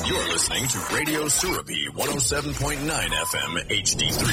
You're listening to Radio Surapi 107.9 FM HD3.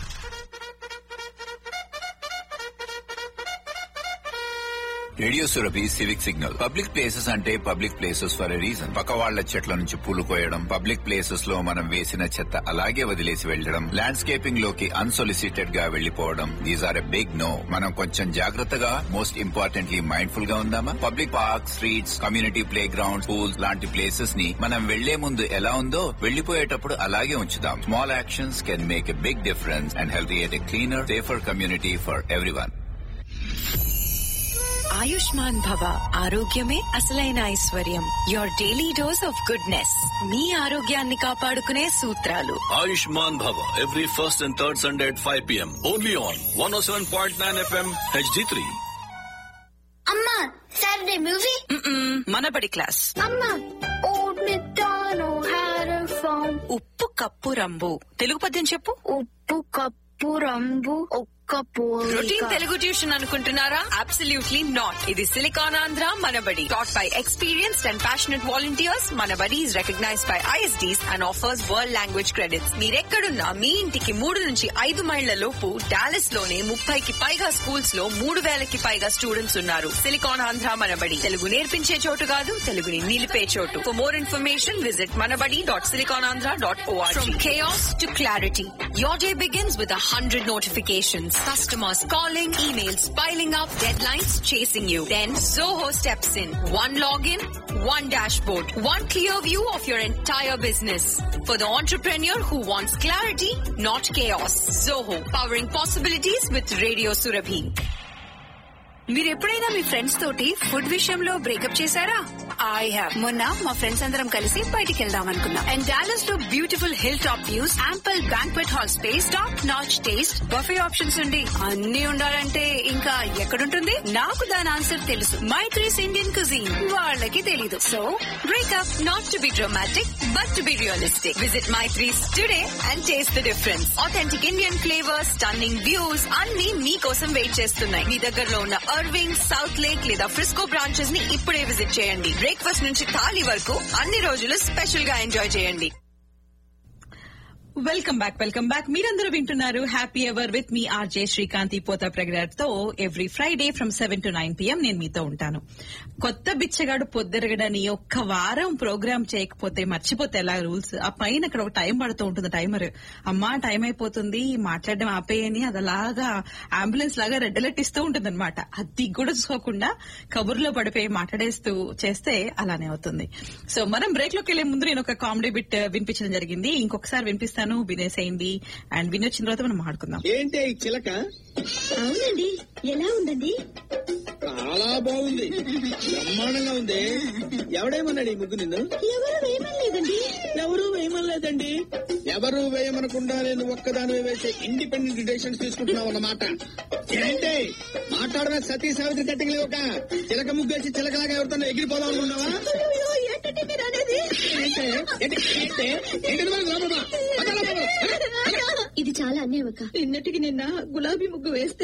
Radio Surabhi civic signal public places అంటే public places for a reason పక్క వాళ్ల చెట్ల నుంచి పూలు కోయడం పబ్లిక్ ప్లేసెస్ లో మనం వేసిన చెత్త అలాగే వదిలేసి వెళ్లడం ల్యాండ్స్కేపింగ్ లోకి అన్సొలిసిటెడ్ గా వెళ్లిపోవడం these are a big no మనం కొంచెం జాగ్రత్తగా మోస్ట్ ఇంపార్టెంట్లీ మైండ్ఫుల్ గా ఉందామా public park streets community playground schools లాంటి ప్లేసెస్ ని మనం వెళ్లే ముందు ఎలా ఉందో వెళ్లిపోయేటప్పుడు అలాగే ఉంచుదాం small actions can make a big difference and health a cleaner safer community for everyone Ayushman Bhava ఆరోగ్యమే అసలైన ఐశ్వర్యం your daily dose of goodness మీ ఆరోగ్యాన్ని కాపాడుకునే సూత్రాలు Ayushman Bhava every first and third Sunday at 5 p.m. Only on 107.9 FM HD3. అమ్మా Saturday movie Manabadi class అమ్మా old McDonald had a farm ఉప్పు కప్పు రంబు తెలుగు పద్యం చెప్పు ఉప్పు కప్పు రంబు ఒక్క రొటీన్ పోలిక తెలుగు ట్యూషన్ అనుకుంటున్నారా అబ్సల్యూట్లీ నాట్ ఇది Silicon Andhra Manabadi taught by experienced and passionate volunteers Manabadi is recognised by ISDs and offers world language credits మీరెక్కడున్నా మీ ఇంటికి మూడు నుంచి ఐదు మైళ్ల లోపు డాలస్ లోనే ముప్పైకి పైగా స్కూల్స్ లో మూడు వేలకి పైగా స్టూడెంట్స్ ఉన్నారు సిలికాన్ ఆంధ్ర మనబడి తెలుగు నేర్పించే చోటు కాదు తెలుగుని నిలిపే చోటు for more information visit Manabadi dot Silicon Andhra dot From chaos to clarity, your day begins with a hundred notifications. Customers calling, emails piling up, deadlines chasing you. Then Zoho steps in. One login, one dashboard, one clear view of your entire business. For the entrepreneur who wants clarity, not chaos. Zoho, powering possibilities with Radio Surabhi. మీరు ఎప్పుడైనా మీ friends తోటి food విషయంలో breakup చేశారా I have మొన్న మా friends అందరం కలిసి బయటికి వెళ్దాం అనుకున్నాం అండ్ డాలస్ లో beautiful hill top views ample banquet hall space top notch taste buffet options ఉండి అన్ని ఉండాలంటే ఇంకా ఎక్కడుంటుంది నాకు దాని ఆన్సర్ తెలుసు మై త్రీస్ ఇండియన్ కుజీన్ వాళ్ళకి తెలీదు so breakup not to be dramatic but to be realistic visit my threes today and taste the difference authentic Indian flavours stunning views అన్ని మీకోసం వెయిట్ చేస్తున్నాయి మీ దగ్గరలో ఉన్న అర్వింగ్ సౌత్ లేక్ లేదా Frisco branches ని ఇప్పుడే విజిట్ చేయండి బ్రేక్ఫాస్ట్ నుంచి థాలీ వరకు అన్ని రోజులు స్పెషల్ గా ఎంజాయ్ చేయండి వెల్కమ్ బ్యాక్ వెల్కమ్ బ్యాక్ మీరందరూ వింటున్నారు హ్యాపీ ఎవర్ విత్ మీ ఆర్జే శ్రీకాంతి పోతా ప్రగడార్ తో every Friday from seven to nine PM నేను మీతో ఉంటాను కొత్త బిచ్చగాడు పొద్దురగడని ఒక్క వారం ప్రోగ్రామ్ చేయకపోతే మర్చిపోతే ఎలా రూల్స్ ఆ పైన అక్కడ ఒక టైం పడుతూ ఉంటుంది టైమర్ అమ్మా టైం అయిపోతుంది మాట్లాడడం ఆపేయని అది అలాగా అంబులెన్స్ లాగా రెడ్ అలర్ట్ ఇస్తూ ఉంటుంది అనమాట అది కూడా చూసుకోకుండా కబుర్లో పడిపోయి మాట్లాడేస్తూ చేస్తే అలానే అవుతుంది సో మనం బ్రేక్ లోకి వెళ్లే ముందు నేను ఒక కామెడీ బిట్ వినిపించడం జరిగింది ఇంకొకసారి వినిపిస్తాను వినేసేయండి అండ్ వినొచ్చిన తర్వాత మనం మాట్లాడుకుందాం ఏంటి ఈ చిలక అవునండి ఎలా ఉందండి చాలా బాగుంది బ్రహ్మాండంగా ఉంది ఎవడేమన్నాడు ఈ ముగ్గు నిన్ను ఎవరు వేయమలేదండి ఎవరు వేయమనలేదండి ఎవరు వేయమనకుండా నేను ఒక్కదాని వేసే ఇండిపెండెంట్ డిసిషన్స్ తీసుకుంటున్నావు అన్నమాట ఏంటి మాట్లాడమే సతీ సావిత్రి కట్టికి ఒక చిలక ముగ్గేసి చిలకలాగా ఎవరితో ఎగిరిపోదాం అనుకున్నావా ఏంటంటే మీరు అనేది ఏంటి? ఏంటి? ఏంటి? ఏంటి నువ్వు లోపల రా. పద లోపల. ఇది చాలా అన్యాయం అక్క నిన్నటికి నిన్న గులాబీ ముగ్గు వేస్తే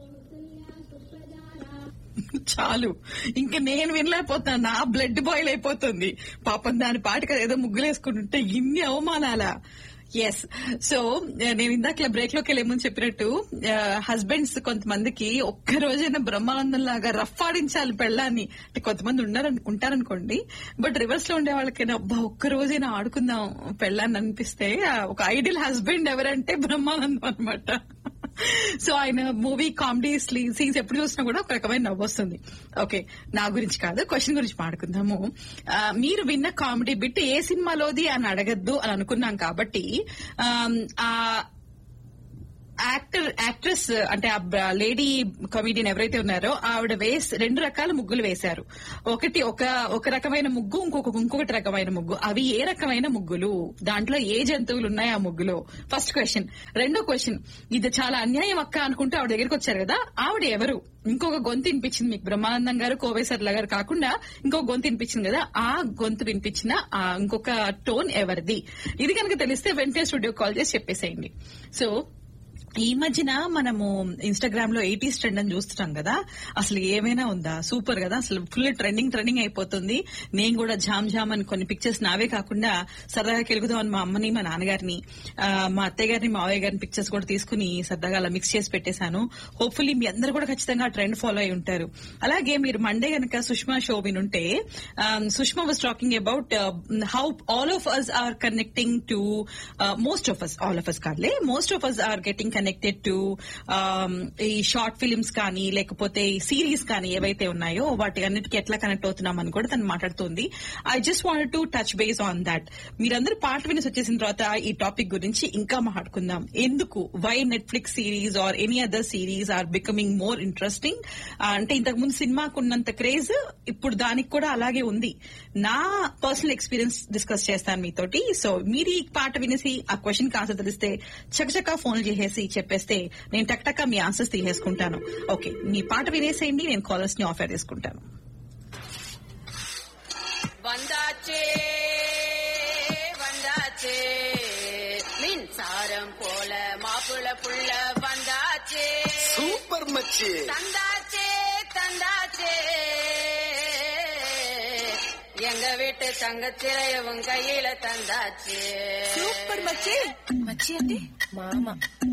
చాలు ఇంకా నేను వినలేకపోతున్నాను నా బ్లడ్ బాయిల్ అయిపోతుంది పాపం దాని పాటికి ఏదో ముగ్గులేసుకుంటుంటే ఇన్ని అవమానాలా ఎస్ సో నేను ఇందాక బ్రేక్ లోకి వెళ్ళే ముందు చెప్పినట్టు హస్బెండ్స్ కొంతమందికి ఒక్క రోజైనా బ్రహ్మానందం లాగా రఫ్ ఆడించాలి పెళ్ళాన్ని అంటే కొంతమంది ఉన్నారు ఉంటారనుకోండి బట్ రివర్స్ లో ఉండే వాళ్ళకైనా అబ్బా ఒక్క రోజైనా ఆడుకుందాం పెళ్ళాన్ని అనిపిస్తే ఆ, ఒక ఐడియల్ హస్బెండ్ ఎవరంటే బ్రహ్మానందం అనమాట సో ఆయన మూవీ కామెడీ సీన్స్ ఎప్పుడు చూసినా కూడా ఒక రకమైన నవ్వు వస్తుంది ఓకే నా గురించి కాదు క్వశ్చన్ గురించి మాట్లాడుకుందాము ఆ, మీరు విన్న కామెడీ బిట్ ఏ సినిమాలోది అని అడగద్దు అని అనుకున్నాం కాబట్టి ఆమ్, ఆ యాక్టర్ యాక్ట్రెస్ అంటే ఆ లేడీ కమెడియన్ ఎవరైతే ఉన్నారో ఆవిడ వేస్ రెండు రకాల ముగ్గులు వేశారు ఒకటి ఒక ఒక రకమైన ముగ్గు ఇంకొక ఇంకొకటి రకమైన ముగ్గు అవి ఏ రకమైన ముగ్గులు దాంట్లో ఏ జంతువులు ఉన్నాయి ఆ ముగ్గులో ఫస్ట్ క్వశ్చన్ రెండో క్వశ్చన్ ఇది చాలా అన్యాయం అక్క అనుకుంటూ ఆవిడ దగ్గరికి వచ్చారు కదా ఆవిడ ఎవరు ఇంకొక గొంతు వినిపించింది మీకు బ్రహ్మానందం గారు కోవేశ్వర్ల గారు కాకుండా ఇంకొక గొంతు వినిపించింది కదా ఆ గొంతు వినిపించిన ఆ ఇంకొక టోన్ ఎవరిది ఇది కనుక తెలిస్తే వెంటనే స్టూడియో కాల్ చేసి చెప్పేసేయండి సో ఈ మధ్యన మనము ఇన్స్టాగ్రామ్ లో ఎయిటీస్ ట్రెండ్ అని చూస్తున్నాం కదా అసలు ఏమైనా ఉందా సూపర్ కదా అసలు ఫుల్ ట్రెండింగ్ ట్రెండింగ్ అయిపోతుంది నేను కూడా జామ్ జామ్ అని కొన్ని పిక్చర్స్ నావే కాకుండా సరదాగా కెలుగుదాం అని మా అమ్మని మా నాన్నగారిని ఆ, మా అత్తయ్య గారిని మా మావయ్య గారిని పిక్చర్స్ కూడా తీసుకుని సరదాగా అలా మిక్స్ చేసి పెట్టేశాను హోప్ఫుల్లీ మీ అందరూ కూడా ఖచ్చితంగా ఆ ట్రెండ్ ఫాలో అయి ఉంటారు అలాగే మీరు మండే కనుక సుష్మా షో వినుంటే Sushma was talking about how all of us are connecting to most of us all of us కాదులే most of us are getting connected to ఈ షార్ట్ ఫిలిమ్స్ కానీ లేకపోతే ఈ సిరీస్ కానీ ఏవైతే ఉన్నాయో వాటి అన్నిటికీ ఎట్లా కనెక్ట్ అవుతున్నామని కూడా తను మాట్లాడుతుంది I just want to touch base on that మీరందరూ పాట వినేసి వచ్చేసిన తర్వాత ఈ టాపిక్ గురించి ఇంకా మాట్లాడుకుందాం ఎందుకు why Netflix series or any other series are becoming more interesting అంటే ఇంతకు ముందు సినిమాకు ఉన్నంత క్రేజ్ ఇప్పుడు దానికి కూడా అలాగే ఉంది నా పర్సనల్ ఎక్స్పీరియన్స్ డిస్కస్ చేస్తాను మీతోటి సో మీరు ఈ పాట వినేసి ఆ క్వశ్చన్ ఆన్సర్ తెలిస్తే చకచకా ఫోన్లు చేసేసి చెప్పేస్తే నేను టక్ టక్ మీ ఆన్సర్స్ తీసేసుకుంటాను ఓకే మీ పాట వినేసేయండి నేను కాలర్స్ ని ఆఫర్ చేసుకుంటాను வந்தாச்சே வந்தாச்சே மின்சாரம் போல மாப்பிள புள்ள வந்தாச்சே సూపర్ మచ్చి தந்தாச்சே தந்தாச்சே எங்க வீட்டு தங்கச்சிலையவும் கையில தந்தாச்சே సూపర్ మచ్చి మచ్చి అంటే మామ